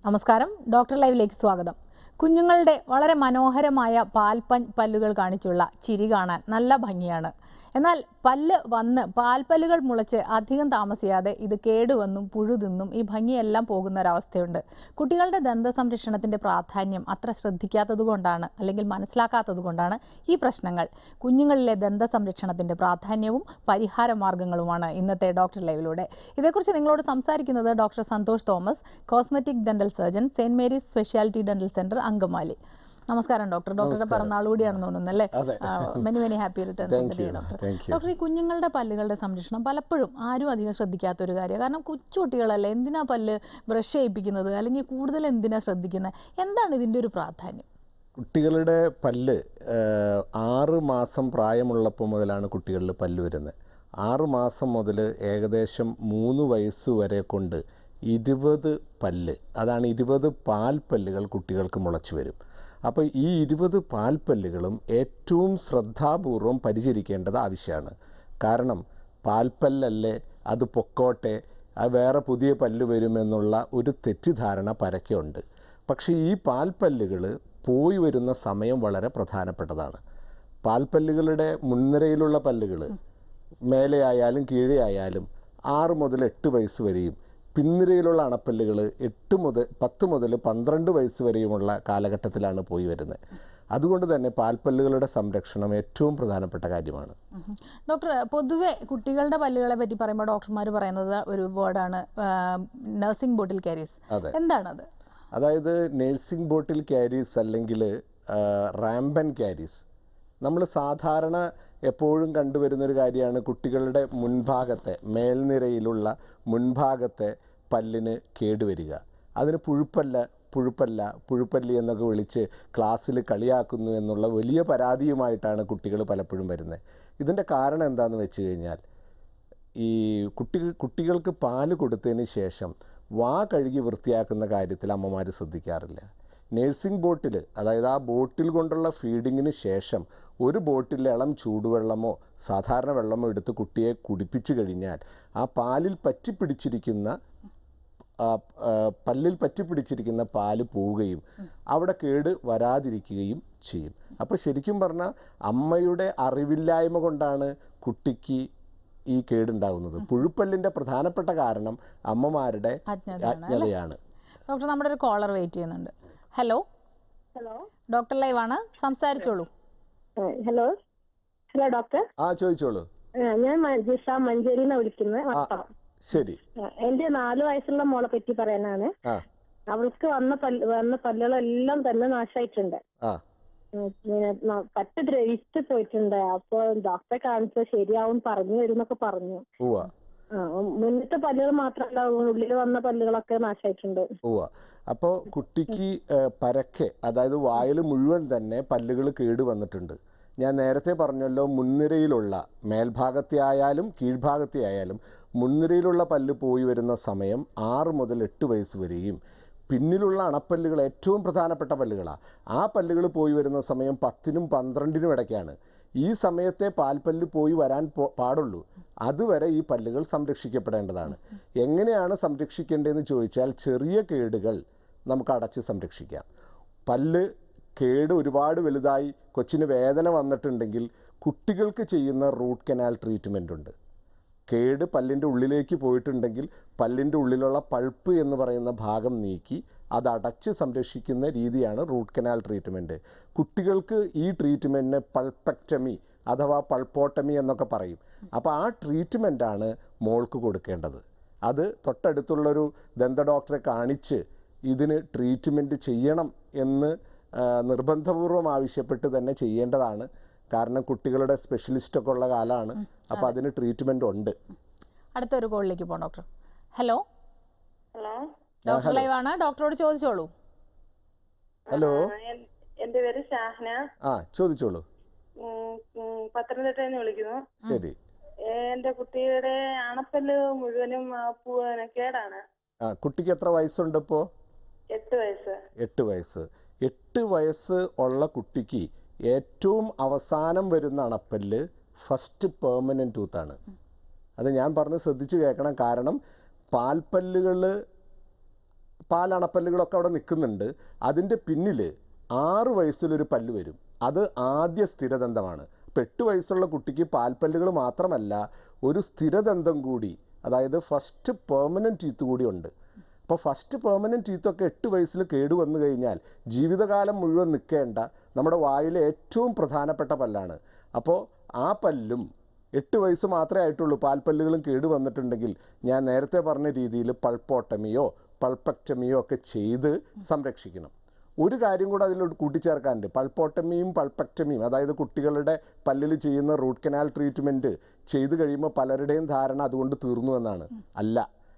നമസ്കാരം ഡോക്ടർ ലൈവിലേക്ക് സ്വാഗതം കുഞ്ഞുങ്ങളുടെ വളരെ മനോഹരമായ പാൽപ്പൻ പല്ലുകൾ കാണിച്ചുള്ള ചിരി കാണാൻ നല്ല ഭംഗിയാണ് എന്നാൽ പല്ല് വന്ന് പാൽപ്പല്ലുകൾ മുളച്ച് അധികം താമസിയാതെ ഇത് കേടുവന്നും പുഴു തിന്നും ഈ ഭംഗിയെല്ലാം പോകുന്ന ഒരവസ്ഥയുണ്ട് കുട്ടികളുടെ ദന്ത സംരക്ഷണത്തിന്റെ പ്രാധാന്യം അത്ര ശ്രദ്ധിക്കാത്തതുകൊണ്ടാണ് അല്ലെങ്കിൽ മനസ്സിലാക്കാത്തതുകൊണ്ടാണ് ഈ പ്രശ്നങ്ങൾ കുഞ്ഞുങ്ങളിലെ ദന്ത സംരക്ഷണത്തിന്റെ പ്രാധാന്യവും പരിഹാര മാർഗങ്ങളുമാണ് ഇന്നത്തെ ഡോക്ടർ ലൈവിലൂടെ ഇതേക്കുറിച്ച് നിങ്ങളോട് സംസാരിക്കുന്നത് doctor Santhosh Thomas cosmetic dental surgeon saint Mary's speciality dental centre Angamaly നമസ്കാരം ഡോക്ടർ ഡോക്ടറുടെ പിറന്നാൾ കൂടിയാണെന്ന് തോന്നുന്നു അല്ലേ അതെ. Many many happy returns Thank you, doctor thank you. Doctor ഈ കുഞ്ഞുങ്ങളുടെ പല്ലുകളുടെ സംരക്ഷണം പലപ്പോഴും ആരും അധികം ശ്രദ്ധിക്കാത്ത ഒരു കാര്യമാണ് കാരണം കൊച്ചുകുട്ടികളല്ലേ എന്തിനാ പല്ല് ബ്രഷ് ചെയ്യിപ്പിക്കുന്നത് അല്ലെങ്കിൽ കൂടുതൽ എന്തിനാ ശ്രദ്ധിക്കുന്നത് എന്താണ് ഇതിന്റെ ഒരു പ്രാധാന്യം കുട്ടികളുടെ പല്ല് ഏഹ്, ആറ് മാസം പ്രായമുള്ളപ്പോൾ മുതലാണ് കുട്ടികളിൽ പല്ല് വരുന്നത് ആറ് മാസം മുതൽ ഏകദേശം മൂന്ന് വയസ്സ് വരെ കൊണ്ട് ഇരുപത് പല്ല് അതാണ് ഇരുപത് പാൽപ്പല്ലുകൾ കുട്ടികൾക്ക് മുളച്ചു വരും അപ്പോൾ ഈ ഇരുപത് പാൽപ്പല്ലുകളും ഏറ്റവും ശ്രദ്ധാപൂർവം പരിചരിക്കേണ്ടത് ആവശ്യമാണ് കാരണം പാൽപ്പല്ലല്ലേ അത് പൊക്കോട്ടെ അത് വേറെ പുതിയ പല്ല് വരുമെന്നുള്ള ഒരു തെറ്റിദ്ധാരണ പരക്കെയുണ്ട് പക്ഷേ ഈ പാൽപ്പല്ലുകൾ പോയി വരുന്ന സമയം വളരെ പ്രധാനപ്പെട്ടതാണ് പാൽപ്പല്ലുകളുടെ മുൻനിരയിലുള്ള പല്ലുകൾ മേലെ ആയാലും കീഴെ ആയാലും ആറ് മുതൽ എട്ട് വയസ്സ് വരെയും പിൻനിരയിലുള്ള അണപ്പല്ലുകൾ എട്ട് മുതൽ പത്ത് മുതൽ പന്ത്രണ്ട് വയസ്സ് വരെയുമുള്ള കാലഘട്ടത്തിലാണ് പോയി വരുന്നത് അതുകൊണ്ട് തന്നെ പാൽപ്പല്ലുകളുടെ സംരക്ഷണം ഏറ്റവും പ്രധാനപ്പെട്ട കാര്യമാണ് ഉം. ഡോക്ടർ പൊതുവെ കുട്ടികളുടെ പല്ലുകളെ പറ്റി പറയുമ്പോൾ ഡോക്ടർമാർ പറയുന്നത് ഒരു വേർഡാണ് നഴ്സിംഗ് ബോട്ടിൽ കാരീസ് അതെ. എന്താണത് അതായത് നേഴ്സിംഗ് ബോട്ടിൽ ക്യാരീസ് അല്ലെങ്കിൽ റാംബൻ ക്യാരീസ് നമ്മൾ സാധാരണ എപ്പോഴും കണ്ടുവരുന്നൊരു കാര്യമാണ് കുട്ടികളുടെ മുൻഭാഗത്തെ മേൽനിരയിലുള്ള മുൻഭാഗത്തെ പല്ലിന് കേടുവരിക അതിന് പുഴുപ്പല്ല പുഴുപ്പല്ല പുഴുപ്പല്ലി എന്നൊക്കെ വിളിച്ച് ക്ലാസ്സിൽ കളിയാക്കുന്നു എന്നുള്ള വലിയ പരാതിയുമായിട്ടാണ് കുട്ടികൾ പലപ്പോഴും വരുന്നത് ഇതിൻ്റെ കാരണം എന്താണെന്ന് വെച്ച് കഴിഞ്ഞാൽ ഈ കുട്ടി കുട്ടികൾക്ക് പാല് കൊടുത്തതിന് ശേഷം വാ കഴുകി വൃത്തിയാക്കുന്ന കാര്യത്തിൽ അമ്മമാർ ശ്രദ്ധിക്കാറില്ല നേഴ്സിംഗ് ബോട്ടിൽ അതായത് ആ ബോട്ടിൽ കൊണ്ടുള്ള ഫീഡിങ്ങിന് ശേഷം ഒരു ബോട്ടിൽ ഇളം ചൂടുവെള്ളമോ സാധാരണ വെള്ളമോ എടുത്ത് കുട്ടിയെ കുടിപ്പിച്ചു കഴിഞ്ഞാൽ ആ പാലിൽ പറ്റിപ്പിടിച്ചിരിക്കുന്ന ആ, ആ, പല്ലിൽ പറ്റിപ്പിടിച്ചിരിക്കുന്ന പാല് പോവുകയും അവിടെ കേട് വരാതിരിക്കുകയും ചെയ്യും അപ്പോൾ ശരിക്കും പറഞ്ഞാൽ അമ്മയുടെ അറിവില്ലായ്മ കൊണ്ടാണ് കുട്ടിക്ക് ഈ കേടുണ്ടാകുന്നത് പുഴുപ്പല്ലിൻ്റെ പ്രധാനപ്പെട്ട കാരണം അമ്മമാരുടെ അജ്ഞതയാണ് അജ്ഞതയാണ് ഡോക്ടർ നമ്മുടെ ഒരു കോളർ വെയിറ്റ് ചെയ്യുന്നുണ്ട് ഹലോ ഹലോ ഡോക്ടർ ലൈവാണ് സംസാരിച്ചോളൂ ഹലോ ഹലോ ഡോക്ടർ ആ ചോദിച്ചോളൂ ആ, ഞാൻ മ- ജിഷ മഞ്ചേരിയിൽ നിന്ന് വിളിക്കുന്നത് വട്ടം ശരി ആ, എന്റെ നാല് വയസ്സുള്ള മോളെ പറ്റി പറയാനാണ് ആ അവൾക്ക് വന്ന പല്ല് വന്ന പല്ലുകളെല്ലാം തന്നെ നാശമായിട്ടുണ്ട് ആ ഉം, ഇങ്ങനെ ന- പറ്റ ദ്രവിച്ച് പോയിട്ടുണ്ട് അപ്പൊ ഡോക്ടറെ കാണിച്ച് ശരിയാവും പറഞ്ഞു വരുന്നൊക്കെ പറഞ്ഞു ഉവ്വ ആ, മുന്നത്തെ പല്ലുകൾ മാത്രമല്ല ഉള്ളിൽ വന്ന പല്ലുകളൊക്കെ നാശമായിട്ടുണ്ട് ഉവ്വ അപ്പോൾ കുട്ടിക്ക് ഏഹ്, പരക്കെ അതായത് വായിൽ മുഴുവൻ തന്നെ പല്ലുകൾ കേട് വന്നിട്ടുണ്ട് ഞാൻ നേരത്തെ പറഞ്ഞല്ലോ മുൻനിരയിലുള്ള മേൽഭാഗത്തെ ആയാലും കീഴ്ഭാഗത്തെ ആയാലും മുൻനിരയിലുള്ള പല്ല് പോയി വരുന്ന സമയം ആറ് മുതൽ എട്ട് വയസ്സ് വരെയും പിന്നിലുള്ള അണപ്പല്ലുകൾ ഏറ്റവും പ്രധാനപ്പെട്ട പല്ലുകളാണ് ആ പല്ലുകൾ പോയി വരുന്ന സമയം പത്തിനും പന്ത്രണ്ടിനും ഇടയ്ക്കാണ് ഈ സമയത്തെ പാൽപ്പല്ല് പോയി വരാൻ പോ- പാടുള്ളൂ അതുവരെ ഈ പല്ലുകൾ സംരക്ഷിക്കപ്പെടേണ്ടതാണ് എങ്ങനെയാണ് സംരക്ഷിക്കേണ്ടതെന്ന് ചോദിച്ചാൽ ചെറിയ കേടുകൾ നമുക്ക് അടച്ച് സംരക്ഷിക്കാം പല്ല് കേട് ഒരുപാട് വലുതായി കൊച്ചിന് വേദന വന്നിട്ടുണ്ടെങ്കിൽ കുട്ടികൾക്ക് ചെയ്യുന്ന റൂട്ട് കനാൽ ട്രീറ്റ്മെൻ്റ് ഉണ്ട് കേട് പല്ലിൻ്റെ ഉള്ളിലേക്ക് പോയിട്ടുണ്ടെങ്കിൽ പല്ലിൻ്റെ ഉള്ളിലുള്ള പൾപ്പ് എന്ന് പറയുന്ന ഭാഗം നീക്കി അത് അടച്ച് സംരക്ഷിക്കുന്ന രീതിയാണ് റൂട്ട് കനാൽ ട്രീറ്റ്മെൻറ്റ് കുട്ടികൾക്ക് ഈ ട്രീറ്റ്മെൻറ്റിന് പൾപ്പക്ടമി അഥവാ പൾപ്പോട്ടമി എന്നൊക്കെ പറയും അപ്പോൾ ആ ട്രീറ്റ്മെൻറ്റാണ് മോൾക്ക് കൊടുക്കേണ്ടത് അത് തൊട്ടടുത്തുള്ളൊരു ദന്ത ഡോക്ടറെ കാണിച്ച് ഇതിന് ട്രീറ്റ്മെൻറ്റ് ചെയ്യണം എന്ന് ആ, നിർബന്ധപൂർവം ആവശ്യപ്പെട്ട് തന്നെ ചെയ്യേണ്ടതാണ് കാരണം കുട്ടികളുടെ സ്പെഷ്യലിസ്റ്റൊക്കെ ഉള്ള കാലമാണ് അപ്പോൾ അതിന് ട്രീറ്റ്മെൻ്റ് ഉണ്ട് അടുത്തൊരു കോളിലേക്ക് പോകാം ഡോക്ടർ ഹലോ ഹലോ ഡോക്ടർ ലൈവാണ് ഡോക്ടറോട് ചോദിച്ചോളൂ ഹലോ എന്റെ പേര് ഷാഹ്ന ആ ചോദിച്ചോളൂ പത്തനംതിട്ടയിൽ നിന്ന് വിളിക്കുന്നു ശരി എന്റെ കുട്ടിയുടെ അണപ്പല്ല് മുഴുവനും ആ, പു- കേടാണ് ആ കുട്ടിക്ക് എത്ര വയസ്സുണ്ട് ഇപ്പോൾ എട്ട് വയസ്സ് എട്ട് വയസ്സ് എട്ട് വയസ്സ് ഉള്ള കുട്ടിക്ക് ഏറ്റവും അവസാനം വരുന്ന അണപ്പല്ല് ഫസ്റ്റ് പെർമനൻറ്റ് ടൂത്താണ് അത് ഞാൻ പറഞ്ഞ് ശ്രദ്ധിച്ച് കേൾക്കണം കാരണം പാൽപ്പല്ലുകൾ പാലണപ്പല്ലുകളൊക്കെ അവിടെ നിൽക്കുന്നുണ്ട് അതിൻ്റെ പിന്നിൽ ആറ് വയസ്സിലൊരു പല്ല് വരും അത് ആദ്യ സ്ഥിരദന്തമാണ് ഇപ്പം എട്ട് വയസ്സുള്ള കുട്ടിക്ക് പാൽപ്പല്ലുകൾ മാത്രമല്ല ഒരു സ്ഥിരദന്തം കൂടി അതായത് ഫസ്റ്റ് പെർമനൻറ്റ് ടീത്ത് കൂടി ഉണ്ട് അപ്പോൾ ഫസ്റ്റ് പെർമനൻറ്റ് ടീത്തൊക്കെ എട്ട് വയസ്സിൽ കേട് വന്നു കഴിഞ്ഞാൽ ജീവിതകാലം മുഴുവൻ നിൽക്കേണ്ട നമ്മുടെ വായിലെ ഏറ്റവും പ്രധാനപ്പെട്ട പല്ലാണ് അപ്പോൾ ആ പല്ലും എട്ട് വയസ്സ് മാത്രമേ ആയിട്ടുള്ളൂ പാൽപ്പല്ലുകളും കേട് വന്നിട്ടുണ്ടെങ്കിൽ ഞാൻ നേരത്തെ പറഞ്ഞ രീതിയിൽ പൾപ്പോട്ടമിയോ പൾപ്പക്ടമിയോ ഒക്കെ ചെയ്ത് സംരക്ഷിക്കണം ഒരു കാര്യം കൂടെ അതിലോട്ട് കൂട്ടിച്ചേർക്കാനുണ്ട് പൾപ്പോട്ടമിയും പൾപ്പക്ടമിയും അതായത് കുട്ടികളുടെ പല്ലിൽ ചെയ്യുന്ന റൂട്ട് കനാൽ ട്രീറ്റ്മെൻറ്റ് ചെയ്തു കഴിയുമ്പോൾ പലരുടെയും ധാരണ അതുകൊണ്ട് തീർന്നു എന്നാണ് അല്ല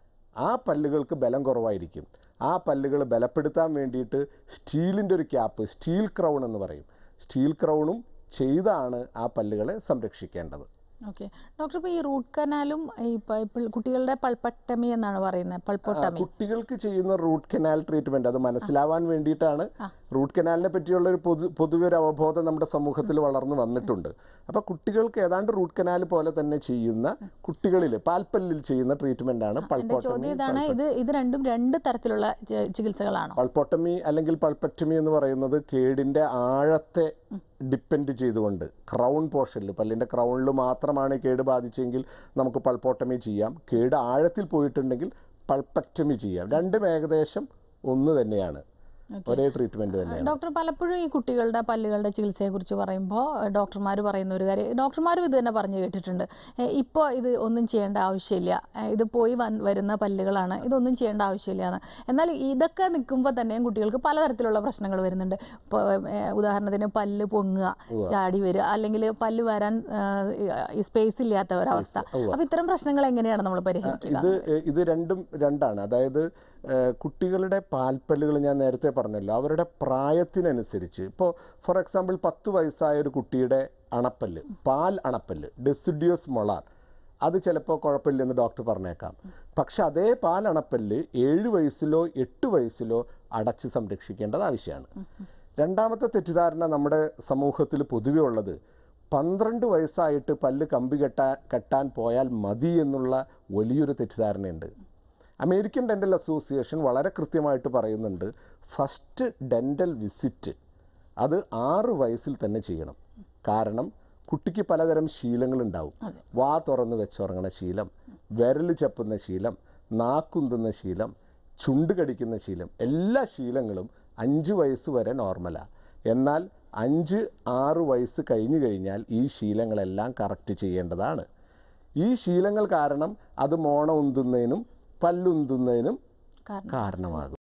ആ പല്ലുകൾക്ക് ബലം കുറവായിരിക്കും ആ പല്ലുകൾ ബലപ്പെടുത്താൻ വേണ്ടിയിട്ട് സ്റ്റീലിൻ്റെ ഒരു ക്യാപ്പ് സ്റ്റീൽ ക്രൗൺ എന്ന് പറയും സ്റ്റീൽ ക്രൗണും ചെയ്താണ് ആ പല്ലുകളെ സംരക്ഷിക്കേണ്ടത് ഓക്കെ ഡോക്ടർ ഇപ്പോൾ ഈ റൂട്ട് കനാലും ഈ പ- പിൾ- കുട്ടികളുടെ പൾപ്പക്ടമി എന്നാണ് പറയുന്നത് ആ, പൾപ്പോട്ടമി കുട്ടികൾക്ക് ചെയ്യുന്ന റൂട്ട് കനാൽ ട്രീറ്റ്മെന്റ് അത് മനസ്സിലാവാൻ വേണ്ടിയിട്ടാണ് റൂട്ട് കനാലിനെ പറ്റിയുള്ള ഒരു പൊതു പൊതുവെ ഒരു അവബോധം നമ്മുടെ സമൂഹത്തിൽ വളർന്നു വന്നിട്ടുണ്ട് അപ്പോൾ കുട്ടികൾക്ക് ഏതാണ്ട് റൂട്ട് കനാൽ പോലെ തന്നെ ചെയ്യുന്ന കുട്ടികളിൽ പാൽപ്പല്ലിൽ ചെയ്യുന്ന ട്രീറ്റ്മെന്റ് ആണ് എൻ്റെ പൾപ്പോട്ടമി ചോദ്യം ഇതാണ് ഇത് ഇത് രണ്ടും രണ്ട് തരത്തിലുള്ള ചി- ചികിത്സകളാണോ പൾപ്പോട്ടമി അല്ലെങ്കിൽ പൾപ്പക്ടമി എന്ന് പറയുന്നത് കേടിൻ്റെ ആഴത്തെ ഡിപ്പെൻഡ് ചെയ്തുകൊണ്ട് ക്രൗൺ പോർഷനിൽ പല്ലിൻ്റെ ക്രൗണിൽ മാത്രമാണ് ഈ കേട് ബാധിച്ചെങ്കിൽ നമുക്ക് പൾപ്പോട്ടമി ചെയ്യാം കേട് ആഴത്തിൽ പോയിട്ടുണ്ടെങ്കിൽ പൾപ്പക്ടമി ചെയ്യാം രണ്ടും ഏകദേശം ഒന്ന് തന്നെയാണ് ഒരേ ട്രീറ്റ്മെൻറ്റ് തന്നെയാണ് ഡോക്ടർ പലപ്പോഴും ഈ കുട്ടികളുടെ പല്ലുകളുടെ ചികിത്സയെക്കുറിച്ച് പറയുമ്പോൾ ഡോക്ടർമാർ പറയുന്ന ഒരു കാര്യം ഡോക്ടർമാരും ഇത് തന്നെ പറഞ്ഞു കേട്ടിട്ടുണ്ട് ഇപ്പോൾ ഇത് ഒന്നും ചെയ്യേണ്ട ആവശ്യമില്ല ഏ, ഇത് പോയി വന്ന് വരുന്ന പല്ലുകളാണ് ഇതൊന്നും ചെയ്യേണ്ട ആവശ്യമില്ല എന്ന് എന്നാൽ ഇതൊക്കെ നിൽക്കുമ്പോൾ തന്നെയും കുട്ടികൾക്ക് പലതരത്തിലുള്ള പ്രശ്നങ്ങൾ വരുന്നുണ്ട് ഇപ്പോൾ ഉദാഹരണത്തിന് പല്ല് പൊങ്ങുക ചാടി വരിക അല്ലെങ്കിൽ പല്ല് വരാൻ സ്പേസ് ഇല്ലാത്ത ഒരവസ്ഥ അപ്പോൾ ഇത്തരം പ്രശ്നങ്ങൾ എങ്ങനെയാണ് നമ്മൾ പരിഹരിക്കുക ഇത് എ- ഇത് രണ്ടും രണ്ടാണ് അതായത് ഏഹ്, കുട്ടികളുടെ പാൽപ്പല്ലുകൾ ഞാൻ നേരത്തെ പറഞ്ഞല്ലോ അവരുടെ പ്രായത്തിനനുസരിച്ച് ഇപ്പോൾ ഫോർ എക്സാമ്പിൾ പത്ത് വയസ്സായ ഒരു കുട്ടിയുടെ അണപ്പല്ല് പാൽ അണപ്പല്ല് ഡെസിഡിയോസ് മൊളാർ അത് ചിലപ്പോൾ കുഴപ്പമില്ലെന്ന് ഡോക്ടർ പറഞ്ഞേക്കാം പക്ഷെ അതേ പാൽ അണപ്പല്ല് ഏഴ് വയസ്സിലോ എട്ട് വയസ്സിലോ അടച്ച് സംരക്ഷിക്കേണ്ടത് ആവശ്യമാണ് രണ്ടാമത്തെ തെറ്റിദ്ധാരണ നമ്മുടെ സമൂഹത്തിൽ പൊതുവെ ഉള്ളത് പന്ത്രണ്ട് വയസ്സായിട്ട് പല്ല് കമ്പി കെട്ടാൻ കെട്ടാൻ പോയാൽ മതി എന്നുള്ള വലിയൊരു തെറ്റിദ്ധാരണയുണ്ട് അമേരിക്കൻ ഡെൻ്റൽ അസോസിയേഷൻ വളരെ കൃത്യമായിട്ട് പറയുന്നുണ്ട് ഫസ്റ്റ് ഡെൻ്റൽ വിസിറ്റ് അത് ആറ് വയസ്സിൽ തന്നെ ചെയ്യണം കാരണം കുട്ടിക്ക് പലതരം ശീലങ്ങളുണ്ടാവും വാ തുറന്ന് വെച്ചുറങ്ങണ ശീലം വിരൽ ചപ്പുന്ന ശീലം നാക്കുന്തുന്ന ശീലം ചുണ്ട് കടിക്കുന്ന ശീലം എല്ലാ ശീലങ്ങളും അഞ്ച് വയസ്സ് വരെ നോർമലാണ് എന്നാൽ അഞ്ച് ആറ് വയസ്സ് കഴിഞ്ഞു കഴിഞ്ഞാൽ ഈ ശീലങ്ങളെല്ലാം കറക്റ്റ് ചെയ്യേണ്ടതാണ് ഈ ശീലങ്ങൾ കാരണം അത് മോണ ഉന്തുന്നതിനും പല്ലുന്തുന്നതിനും കാരണം കാരണമാകും